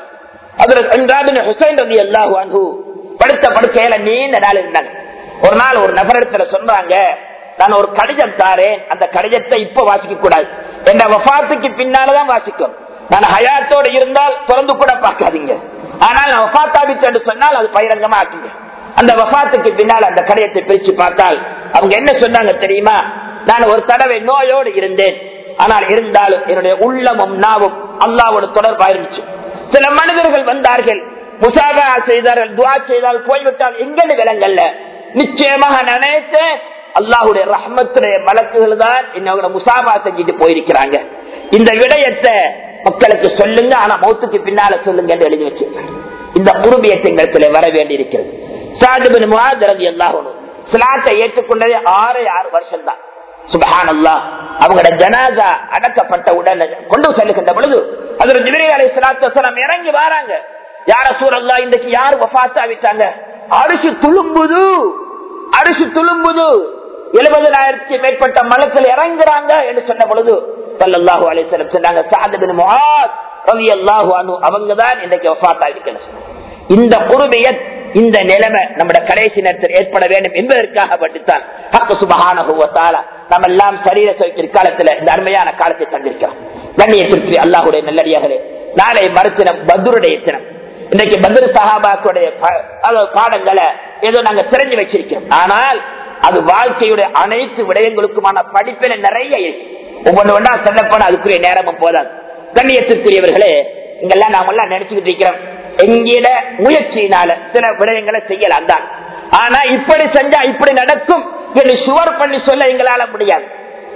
அதுல ஹுசைன் ரவி அல்லாஹு படுத்த படுக்கையில நீண்ட நாள் இருந்தாங்க ஒரு நாள் ஒரு நபரிடத்துல சொன்னாங்க நான் ஒரு கடிதம் தாரேன் அந்த கடிதத்தை இப்ப வாசிக்க கூடாது என்ற வஃத்துக்கு பின்னாலதான் வாசிக்கும் நான் ஹயாத்தோடு இருந்தால் திறந்து கூட பார்க்காதீங்க ஆனால் நான் வஃத்தாபித்து என்று சொன்னால் அது பகிரங்கமா ஆக்குங்க அந்த வஃத்துக்கு பின்னால் அந்த கடிதத்தை பிரிச்சு பார்த்தால் அவங்க என்ன சொன்னாங்க தெரியுமா நான் ஒரு தடவை நோயோடு இருந்தேன் ஆனால் இருந்தாலும் என்னுடைய உள்ளமும் நாவும் அல்லாவோட தொடர்பா இருந்துச்சு சில மனிதர்கள் வந்தார்கள் முசாகா செய்தார்கள் துவா செய்தால் போய்விட்டால் எங்கன்னு விலங்கல்ல நிச்சயமாக நினைத்தேன் அல்லாஹுடைய ரஹ்மத்துடைய மலக்குகள் தான் என்னோட முசாபா செஞ்சுட்டு போயிருக்கிறாங்க இந்த விடயத்தை மக்களுக்கு சொல்லுங்க ஆனா மௌத்துக்கு பின்னால சொல்லுங்க என்று எழுதி வச்சிருக்காங்க இந்த குருபியத்தின் வர வேண்டி இருக்கிறது சாதிபின் முகாதரது எல்லாரும் சிலாத்தை ஏற்றுக்கொண்டதே ஆறு ஆறு வருஷம் தான் சுபஹான் அல்லா அவங்களோட ஜனாதா அடக்கப்பட்ட உடனே கொண்டு செல்லுகின்ற பொழுது அதுல ஜிபிரி அலை சலாத்து இறங்கி வராங்க யார சூழல்லா இன்றைக்கு யார் வஃத் ஆவிட்டாங்க அரிசி துளும்புது அரிசி துளும்புது எழுபதனாயிரத்தி மேற்பட்ட மலக்கள் இறங்குறாங்க என்று சொன்ன பொழுது சல்லல்லாஹு அலிஸ்லம் சொன்னாங்க சாதபின் முஹாத் ரவி அல்லாஹு அனு அவங்க தான் இன்றைக்கு வஃத் ஆகிருக்கணும் இந்த குருமையத் இந்த நிலைமை நம்முடைய கடைசி நேரத்தில் ஏற்பட வேண்டும் என்பதற்காக பட்டுத்தான் ஹக்கு சுபகான நம்ம எல்லாம் சரீர சோக்கிற காலத்துல இந்த அருமையான காலத்தை தந்திருக்கிறோம் கண்ணியத்திற்கு அல்லாஹுடைய நல்லடியார்களே நாளை மறுத்தினம் பத்ருடைய தினம் இன்னைக்கு பத்ரு சஹாபாக்குடைய பாடங்களை ஏதோ நாங்க தெரிஞ்சு வச்சிருக்கிறோம் ஆனால் அது வாழ்க்கையுடைய அனைத்து விடயங்களுக்குமான படிப்பில நிறைய இருக்கு ஒவ்வொன்று ஒன்றா சொல்லப்போன அதுக்குரிய நேரமும் போதாது கண்ணியத்திற்குரியவர்களே இங்கெல்லாம் நாம எல்லாம் நினைச்சுக்கிட்டு இருக்கிறோம் எங்கிட முயற்சியினால சில விடயங்களை செய்யலாம் தான் ஆனா இப்படி செஞ்சா இப்படி நடக்கும் என்று சுவர் பண்ணி சொல்ல எங்களால முடியாது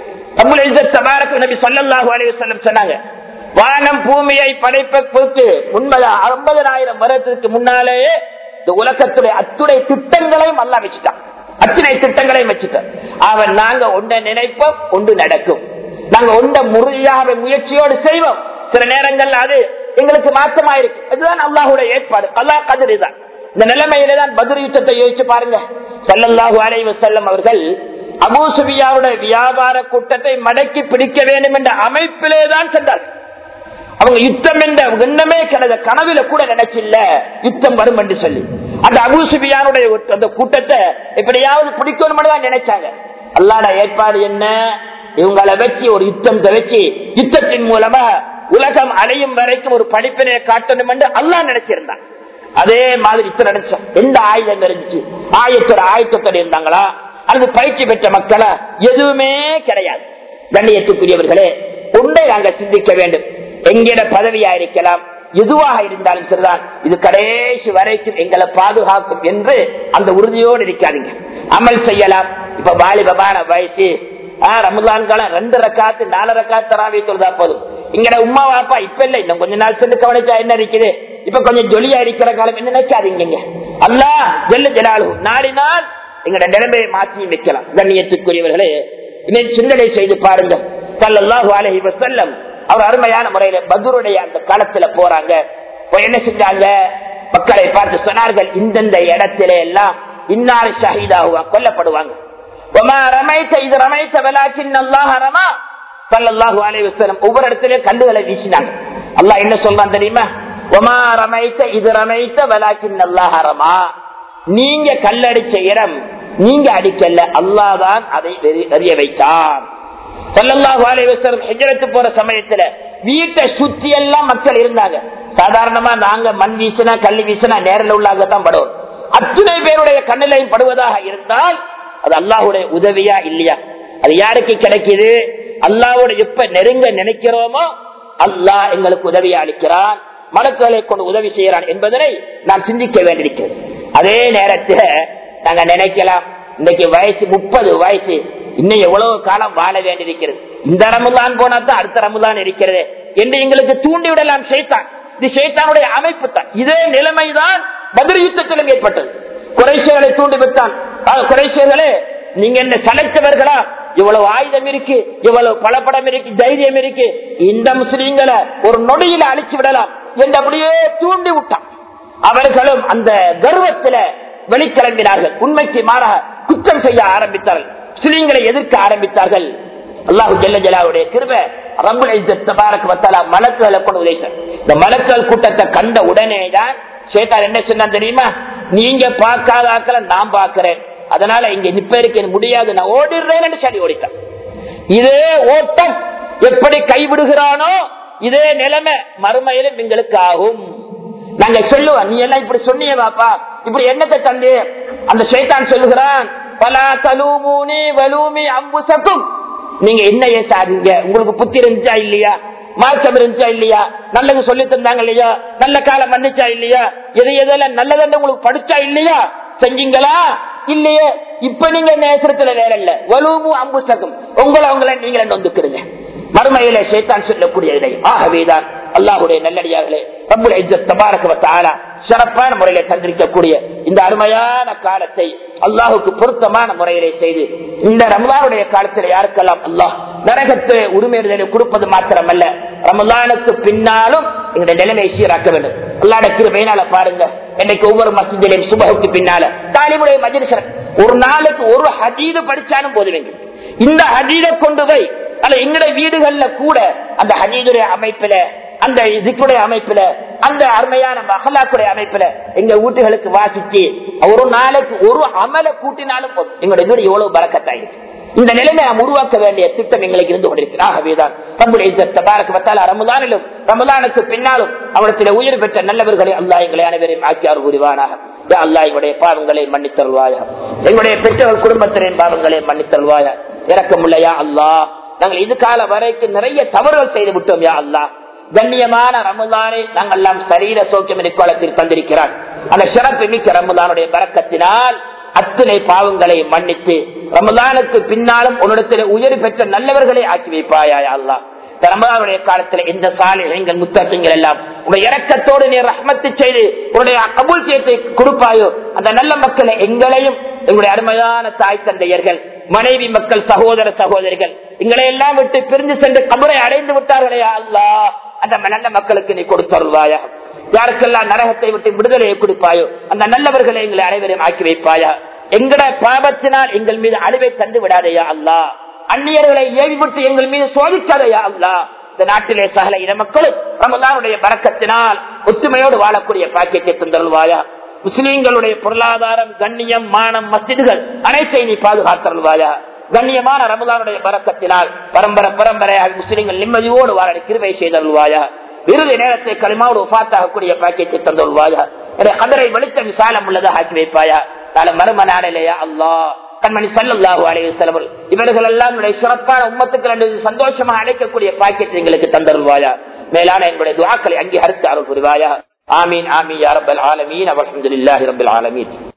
சொன்னாங்க வானம் பூமியை படைப்ப பொறுத்து உண்மையா ஐம்பதனாயிரம் வருடத்திற்கு முன்னாலேயே இந்த உலகத்துடைய அத்துணை திட்டங்களையும் அல்ல வச்சுட்டான் அத்தனை திட்டங்களையும் வச்சுட்டான் அவன் நாங்க ஒன்றை நினைப்போம் ஒன்று நடக்கும் நாங்க ஒன்றை முறையாக முயற்சியோடு செய்வோம் சில நேரங்கள் அது எங்களுக்கு மாற்றமா இருக்கு அதுதான் அல்லாஹுடைய ஏற்பாடு அல்லாஹ் கதிரி தான் இந்த நிலைமையில தான் பதில் யுத்தத்தை யோசிச்சு பாருங்க சல்லல்லாஹு அலைவ செல்லம் அவர்கள் அபூ சுபியாவுடைய வியாபார கூட்டத்தை மடக்கி பிடிக்க வேண்டும் என்ற அமைப்பிலே தான் சென்றார் அவங்க யுத்தம் என்ற எண்ணமே கிடையாது கனவில கூட நினைச்சில்ல யுத்தம் வரும் என்று சொல்லி அந்த அபூசுபியானுடைய அந்த கூட்டத்தை எப்படியாவது பிடிக்கணும் தான் நினைச்சாங்க அல்லாட ஏற்பாடு என்ன இவங்களை வச்சு ஒரு யுத்தம் வச்சு யுத்தத்தின் மூலமா உலகம் அடையும் வரைக்கும் ஒரு படிப்பினை காட்டணும் என்று அல்லா நினைச்சிருந்தான் அதே மாதிரி இத்தனை நினைச்சோம் எந்த ஆயுதம் இருந்துச்சு ஆயத்தோட ஆயத்தத்தோட இருந்தாங்களா அல்லது பயிற்சி பெற்ற மக்களா எதுவுமே கிடையாது கண்ணியத்துக்குரியவர்களே ஒன்றை நாங்கள் சிந்திக்க வேண்டும் எங்கிட பதவியா இருக்கலாம் எதுவாக இருந்தாலும் சரிதான் இது கடைசி வரைக்கும் எங்களை பாதுகாக்கும் என்று அந்த உறுதியோடு இருக்காதீங்க அமல் செய்யலாம் இப்ப வாலிபமான வயசு ரமலான் காலம் ரெண்டு ரக்காத்து நாலு ரக்காத்து தராவி தொழுதா போதும் இங்கட உமா வாப்பா இப்ப இல்ல இன்னும் கொஞ்ச நாள் சென்று கவனிச்சா என்ன இருக்குது இப்ப கொஞ்சம் ஜொலியா இருக்கிற காலம் என்ன நினைக்காதீங்க அல்லா ஜெல்லு ஜலாலு நாடினால் எங்கட நிலைமையை மாற்றி வைக்கலாம் கண்ணியத்துக்குரியவர்களே இன்னும் சிந்தனை செய்து பாருங்க சல்லாஹூ அலஹி வசல்லம் அவர் அருமையான முறையில பதுருடைய அந்த காலத்துல போறாங்க என்ன செஞ்சாங்க மக்களை பார்த்து சொன்னார்கள் இந்தந்த இடத்திலே எல்லாம் இன்னார் ஷஹீதாகுவா கொல்லப்படுவாங்க இது ரமைத்த விளாச்சின் அல்லாஹ் ரமா சல்லாஹூ அலி வசலம் ஒவ்வொரு இடத்திலேயும் கல்லுகளை வீசினாங்க அல்லாஹ் என்ன சொல்றான் தெரியுமா ஒமா ரமைத்த இது ரமைத்த விளாச்சின் அல்லாஹ் ரமா நீங்க கல்லடிச்ச இடம் நீங்க அடிக்கல அல்லாதான் அதை அறிய வைத்தான் சல்லல்லாஹு அலைவசம் ஹெஜரத்து போற சமயத்துல வீட்டை சுத்தி எல்லாம் மக்கள் இருந்தாங்க சாதாரணமா நாங்க மண் வீசினா கல் வீசினா நேரில் உள்ளாக தான் படுவோம் அத்தனை பேருடைய கண்ணிலையும் படுவதாக இருந்தால் அது அல்லாஹுடைய உதவியா இல்லையா அது யாருக்கு கிடைக்குது அல்லாவோட எப்ப நெருங்க நினைக்கிறோமோ அல்லாஹ் எங்களுக்கு உதவியா அளிக்கிறான் மலக்குகளை கொண்டு உதவி செய்யறான் என்பதனை நாம் சிந்திக்க வேண்டியிருக்கிறது அதே நேரத்தில் நாங்க நினைக்கலாம் இன்னைக்கு வயசு முப்பது வயசு இன்னும் எவ்வளவு காலம் வாழ வேண்டியிருக்கிறது இந்த ரமுதான் போனா தான் அடுத்த ரமுதான் இருக்கிறது என்று எங்களுக்கு தூண்டி விடலாம் செய்தான் இது சைத்தானுடைய அமைப்பு தான் இதே நிலைமைதான் பதில் யுத்தத்திலும் ஏற்பட்டது குறைசியர்களை தூண்டி விட்டான் குறைசியர்களே நீங்க என்ன சளைத்தவர்களா இவ்வளவு ஆயுதம் இருக்கு இவ்வளவு பலப்படம் இருக்கு தைரியம் இருக்கு இந்த முஸ்லீம்களை ஒரு நொடியில அழிச்சு விடலாம் என்று அப்படியே தூண்டி விட்டான் அவர்களும் அந்த கர்வத்தில வெளிக்கிளம்பினார்கள் உண்மைக்கு மாறாக குற்றம் செய்ய ஆரம்பித்தார்கள் முஸ்லீம்களை எதிர்க்க ஆரம்பித்தார்கள் அல்லாஹு ஜல்ல ஜலாவுடைய கிருப ரம்புல் தபாரக் வத்தாலா மலக்குகளை கொண்டு உதைத்தார் இந்த மலக்கள் கூட்டத்தை கண்ட உடனே தான் சேட்டார் என்ன சொன்னா தெரியுமா நீங்க பார்க்காத ஆக்களை நான் பார்க்கிறேன் அதனால இங்க நிப்ப இருக்க முடியாது நான் ஓடிடுறேன் சரி ஓடித்தான் இதே ஓட்டம் எப்படி கைவிடுகிறானோ இதே நிலைமை மறுமையிலும் எங்களுக்கு ஆகும் நாங்க சொல்லுவோம் நீ எல்லாம் இப்படி சொன்னிய பாப்பா இப்படி என்னத்தை தந்து அந்த சேத்தான் சொல்லுகிறான் பலா தலூமூனி வலூமி அம்புசக்கும் நீங்க என்ன ஏசாதீங்க உங்களுக்கு புத்தி இருந்துச்சா இல்லையா மார்க்கம் இருந்துச்சா இல்லையா நல்லது சொல்லி தந்தாங்க இல்லையா நல்ல காலம் மன்னிச்சா இல்லையா எது எதெல்லாம் நல்லதுன்னு உங்களுக்கு படிச்சா இல்லையா செஞ்சீங்களா இல்லையே இப்ப நீங்க நேசத்துல வேற இல்ல வலுவும் அம்புசகம் உங்களை உங்களை நீங்களே நொந்துக்கிடுங்க மறுமையில சேத்தான் சொல்லக்கூடிய இதை ஆகவேதான் அல்லாஹுடைய நல்லடியார்களே ரப்புல் இஸ்ஸத் தபாரக வ தஆலா சிறப்பான முறையில தந்திருக்கக்கூடிய இந்த அருமையான காலத்தை அல்லாஹுக்கு பொருத்தமான முறையிலே செய்து இந்த ரமலானுடைய காலத்தில் யாருக்கெல்லாம் அல்லாஹ் நரகத்தை உரிமையை கொடுப்பது மாத்திரமல்ல ரமலானுக்கு பின்னாலும் எங்களுடைய நிலைமையை சீராக்க வேண்டும் அல்லாட கிருபையினால பாருங்க இன்னைக்கு ஒவ்வொரு மசிதிலையும் சுபகுக்கு பின்னால தாலிமுடைய மஜிலிசர் ஒரு நாளைக்கு ஒரு ஹதீது படிச்சாலும் போதுவீங்க இந்த ஹதீதை கொண்டு போய் அல்ல எங்களுடைய வீடுகள்ல கூட அந்த ஹதீதுடைய அமைப்புல அந்த இதுக்குடைய அமைப்புல அந்த அருமையான மகளாக்குடைய அமைப்புல எங்க வீட்டுகளுக்கு வாசிச்சு ஒரு நாளைக்கு ஒரு அமல கூட்டினாலும் போதும் எங்களுடைய வீடு எவ்வளவு பறக்கத்தாயிருக்கு இந்த நிலைமை நாம் உருவாக்க வேண்டிய திட்டம் எங்களுக்கு இருந்து கொண்டிருக்கிறாகவேதான் ரமதானிலும் ரமதானுக்கு பின்னாலும் அவனத்தில் உயிர் பெற்ற நல்லவர்களை அல்லா எங்களை அனைவரையும் ஆக்கியார் புரிவானாக அல்லா எங்களுடைய பாவங்களை மன்னித்தருள்வாயா எங்களுடைய பெற்றோர் குடும்பத்தினரின் பாவங்களை மன்னித்தருள்வாயா இறக்கமுள்ளையா அல்லா நாங்கள் இது கால வரைக்கும் நிறைய தவறுகள் செய்து விட்டோம் யா அல்லா கண்ணியமான ரமதானை நாங்கள் எல்லாம் சரீர சோக்கியம் கோலத்தில் தந்திருக்கிறார் அந்த சிறப்பு மிக்க ரமதானுடைய பறக்கத்தினால் அத்தனை பாவங்களை மன்னித்து ரமதானுக்கு பின்னாலும் உன்னிடத்தில் உயிர் பெற்ற நல்லவர்களை ஆக்கி வைப்பாயா அல்லா ரமதானுடைய காலத்தில் எந்த சாலைகள் முத்தங்கள் எல்லாம் உங்க இறக்கத்தோடு நீ ரஹ்மத்து செய்து உன்னுடைய கபூல் செய்யத்தை கொடுப்பாயோ அந்த நல்ல மக்களை எங்களையும் எங்களுடைய அருமையான தாய் தந்தையர்கள் மனைவி மக்கள் சகோதர சகோதரிகள் எங்களை எல்லாம் விட்டு பிரிந்து சென்று கபரை அடைந்து விட்டார்களே அல்லா அந்த நல்ல மக்களுக்கு நீ கொடுத்தருள்வாயா யாருக்கெல்லாம் நரகத்தை விட்டு விடுதலையை கொடுப்பாயோ அந்த நல்லவர்களை எங்களை அனைவரையும் ஆக்கி வைப்பாயா எங்கட பாபத்தினால் எங்கள் மீது அழிவை தந்து விடாதையா அல்லா அந்நியர்களை ஏவி விட்டு எங்கள் மீது சோதிக்காதையா அல்லா இந்த நாட்டிலே சகல இன மக்களும் ரமலானுடைய பறக்கத்தினால் ஒத்துமையோடு வாழக்கூடிய பாக்கியத்தை தந்தருள்வாயா முஸ்லீம்களுடைய பொருளாதாரம் கண்ணியம் மானம் மஸ்ஜிதுகள் அனைத்தை நீ பாதுகாத்தருள்வாயா கண்ணியமான ரமலானுடைய பறக்கத்தினால் பரம்பரை பரம்பரையாக முஸ்லீம்கள் நிம்மதியோடு வாழ கிருவை செய்தருள்வாயா இறுதி நேரத்தை களிமாவோடு ஒப்பாத்தாகக்கூடிய பாக்கியத்தை தந்துள்வாயா என்னுடைய கதரை வெளிச்சம் விசாலம் உள்ளதாக ஆக்கி வைப்பாயா நாளை மறும நாளிலேயா அல்லா கண்மணி சல்லாஹூ அலைய செலவல் இவர்கள் எல்லாம் சிறப்பான உம்மத்துக்கள் சந்தோஷமாக அழைக்கக்கூடிய பாக்கியத்தை எங்களுக்கு தந்தருள்வாயா மேலான எங்களுடைய துவாக்களை அங்கீகரித்து அருள் புரிவாயா ஆமீன் ஆமீன் அரபல் ஆலமீன் அலமதுல்லாஹி ரபுல் ஆலமீன்